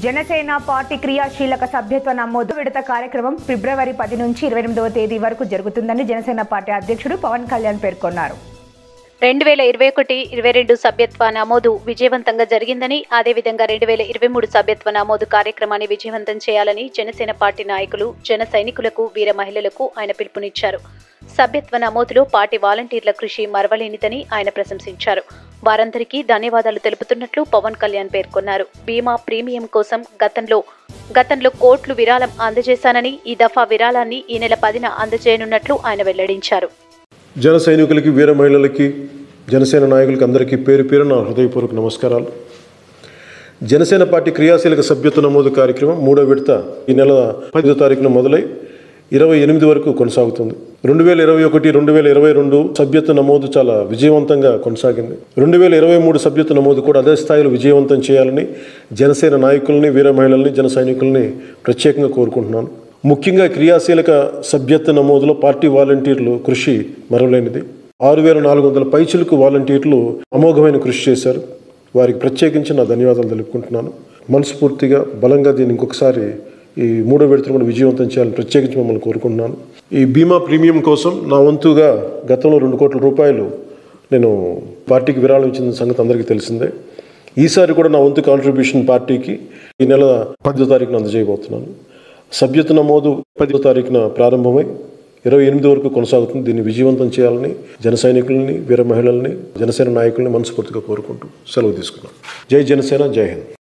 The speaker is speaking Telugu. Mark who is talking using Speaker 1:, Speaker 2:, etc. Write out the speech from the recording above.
Speaker 1: జనసేన పార్టీ క్రియాశీలక సభ్యత్వ నమోదు విడత కార్యక్రమం ఫిబ్రవరి పది నుంచి ఇరవై ఎనిమిదవ తేదీ వరకు జరుగుతుందని జనసేన పార్టీ అధ్యక్షుడు పవన్ కళ్యాణ్ పేర్కొన్నారు
Speaker 2: రెండు వేల ఇరవై ఒకటి ఇరవై రెండు సభ్యత్వ నమోదు విజయవంతంగా జరిగిందని అదేవిధంగా రెండు వేల ఇరవై మూడు సభ్యత్వ నమోదు కార్యక్రమాన్ని విజయవంతం చేయాలని జనసేన పార్టీ నాయకులు జన సైనికులకు వీర మహిళలకు ఆయన పిలుపునిచ్చారు సభ్యత్వ నమోదులో పార్టీ వాలంటీర్ల కృషి మరవలేనిదని ఆయన ప్రశంసించారు వారందరికీ ధన్యవాదాలు తెలుపుతున్నట్లు పవన్ కళ్యాణ్ పేర్కొన్నారు బీమా ప్రీమియం కోసం గతంలో గతంలో కోట్లు విరాళం అందజేశానని ఈ దఫా విరాళాన్ని ఈ నెల పదిన అందజేయనున్నట్లు ఆయన వెల్లడించారు
Speaker 3: జన సైనికులకి వీర మహిళలకి జనసేన నాయకులకి అందరికీ పేరు పేరు నా హృదయపూర్వక నమస్కారాలు జనసేన పార్టీ క్రియాశీలక సభ్యత్వ నమోదు కార్యక్రమం మూడో విడత ఈ నెల పదో తారీఖున మొదలై ఇరవై ఎనిమిది వరకు కొనసాగుతుంది రెండు వేల ఇరవై ఒకటి రెండు వేల ఇరవై రెండు సభ్యత్వ నమోదు చాలా విజయవంతంగా కొనసాగింది రెండు వేల ఇరవై మూడు సభ్యత్వ నమోదు కూడా అదే స్థాయిలో విజయవంతం చేయాలని జనసేన నాయకుల్ని వీర మహిళల్ని జన సైనికుల్ని ప్రత్యేకంగా కోరుకుంటున్నాను ముఖ్యంగా క్రియాశీలక సభ్యత్వ నమోదులో పార్టీ వాలంటీర్లు కృషి మరవలేనిది ఆరు వేల నాలుగు వందల పైచులకు వాలంటీర్లు అమోఘమైన కృషి చేశారు వారికి ప్రత్యేకించి నా ధన్యవాదాలు తెలుపుకుంటున్నాను మనస్ఫూర్తిగా బలంగా దీన్ని ఇంకొకసారి ఈ మూడో విడతను కూడా విజయవంతం చేయాలని ప్రత్యేకించి మిమ్మల్ని కోరుకుంటున్నాను ఈ బీమా ప్రీమియం కోసం నా వంతుగా గతంలో రెండు కోట్ల రూపాయలు నేను పార్టీకి విరాళం ఇచ్చిన సంగతి అందరికీ తెలిసిందే ఈసారి కూడా నా వంతు కాంట్రిబ్యూషన్ పార్టీకి ఈ నెల పదో తారీఖున అందజేయబోతున్నాను సభ్యత నమోదు పదో తారీఖున ప్రారంభమై ఇరవై ఎనిమిది వరకు కొనసాగుతుంది దీన్ని విజయవంతం చేయాలని జన సైనికుల్ని వీర మహిళల్ని జనసేన నాయకుల్ని మనస్ఫూర్తిగా కోరుకుంటూ సెలవు తీసుకున్నాను జై జనసేన జై హింద్